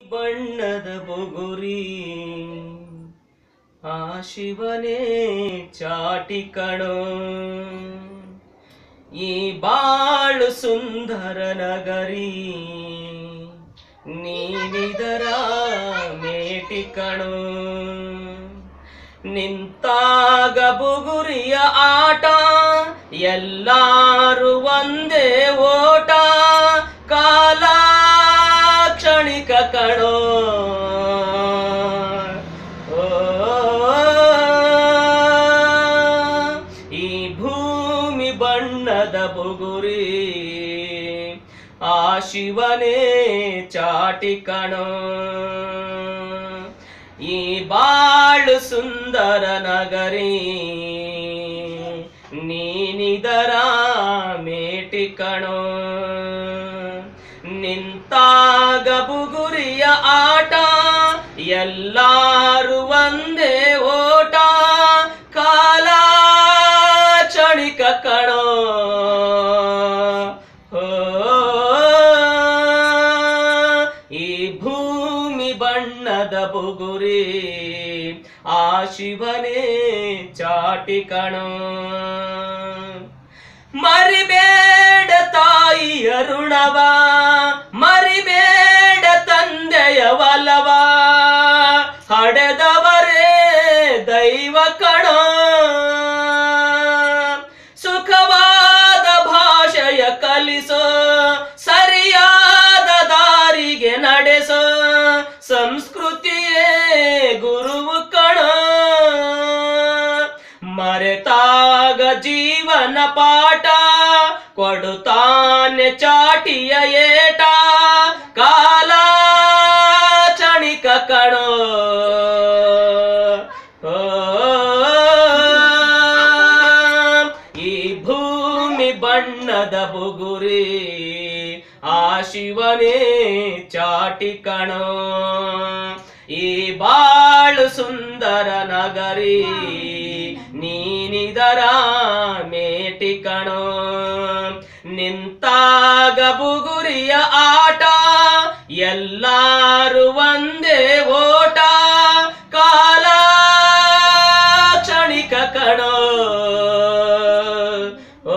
ಬಣ್ಣದ ಬುಗುರಿ ಆ ಶಿವನೇ ಚಾಟಿ ಕಣೋ ಈ ಬಾಳು ಸುಂದರ ನಗರಿ ನೀನಿದರ ಮೇಟಿ ಕಣೋ ನಿಂತಾಗ ಬುಗುರಿಯ ಆಟ ಎಲ್ಲಾರು ಒಂದೇ ಓಟ ಕಾಲ ಕ್ಷಣಿಕ ಕಣೋ ಓ, ಈ ಭೂಮಿ ಬಣ್ಣದ ಬುಗುರಿ ಆ ಶಿವನೇ ಚಾಟಿ ಕಣೋ ಈ ಬಾಳು ಸುಂದರ ನಗರಿ ನೀನಿದರ ಮೇಟಿ ಕಣೋ ನಿಂತಾಗ ಬುಗುರಿಯ ಆಟ ಎಲ್ಲಾರು ಒಂದೇ ಓಟ ಕಾಲ ಕ್ಷಣಿಕ ಕಣೋ ಓ, ಈ ಭೂಮಿ ಬಣ್ಣದ ಬುಗುರಿ ಆ ಶಿವನೇ ಚಾಟಿ ಕಣೋ ಮರಿಬೇಡ ತಾಯಿಯ ಋಣವ ಮರಿಬೇಡ ತಂದೆಯ ಒಲವ ಹಡೆದವರೇ ದೈವ ಕಣ ಸುಖವಾದ ಭಾಷೆಯ ಕಲಿಸೋ ಸರಿಯಾದ ದಾರಿಗೆ ನಡೆಸೋ ಸಂಸ್ಕೃತಿಯೇ ಗುರುವು ಕಣ ಮರೆತಾಗ ಜೀವನ ಪಾಠ ಕೊಡುತ್ತಾನೆ ಚಾಟಿಯ ಏಟ ಕಾಲ ಕ್ಷಣಿಕ ಕಣೋ ಓ, ಈ ಭೂಮಿ ಬಣ್ಣದ ಬುಗುರಿ ಆ ಶಿವನೇ ಚಾಟಿ ಕಣೋ ಈ ಬಾಳು ಸುಂದರ ನಗರಿ ನೀನಿದರ ಮೇಟಿ ಕಣೋ ನಿಂತಾಗ ಬುಗುರಿಯ ಆಟ ಎಲ್ಲಾರು ಒಂದೇ ಓಟ ಕಾಲ ಕ್ಷಣಿಕ ಕಣೋ ಓ,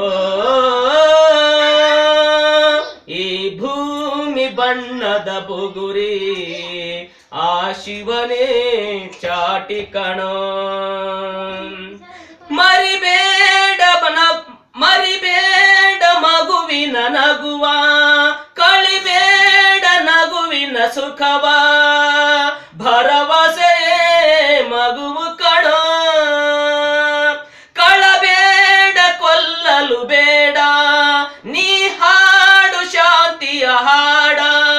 ಈ ಭೂಮಿ ಬಣ್ಣದ ಬುಗುರಿ ಆ ಶಿವನೇ ಚಾಟಿ ಕಣೋ ಮರಿಬೇಡ ಬನ ಮರಿಬೇಡ ಮಗುವಿನ ನಗುವ ಕಳಿಬೇಡ ನಗುವಿನ ಸುಖವ ಭರವಸೆ ಮಗುವು ಕಣೋ ಕಳಬೇಡ ಕೊಲ್ಲಲು ಬೇಡ ನೀ ಹಾಡು ಶಾಂತಿಯ ಹಾಡ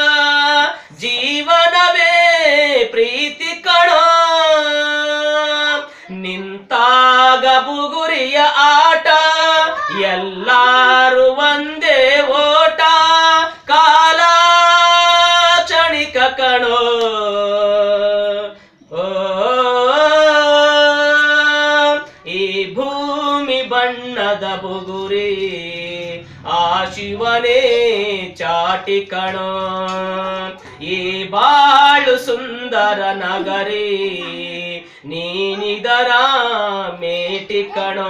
ಜೀವನವೇ ಪ್ರೀತಿ ಕಣೋ ನಿಂತಾಗ ಬುಗುರಿಯ ಆಟ ಎಲ್ಲಾರು ಒಂದೇ ಓಟ ಕಾಲ ಕ್ಷಣಿಕ ಕಣೋ ಓ, ಈ ಭೂಮಿ ಬಣ್ಣದ ಬುಗುರಿ ಆ ಶಿವನೇ ಚಾಟಿ ಕಣೋ ಈ ಬಾಳು ಸುಂದರ ನಗರಿ ನೀನಿದರ ಮೇಟಿ ಕಣೋ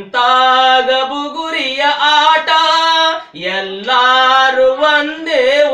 ನಿಂತಾಗ ಬುಗುರಿಯ ಆಟ ಎಲ್ಲಾರು ಒಂದೇ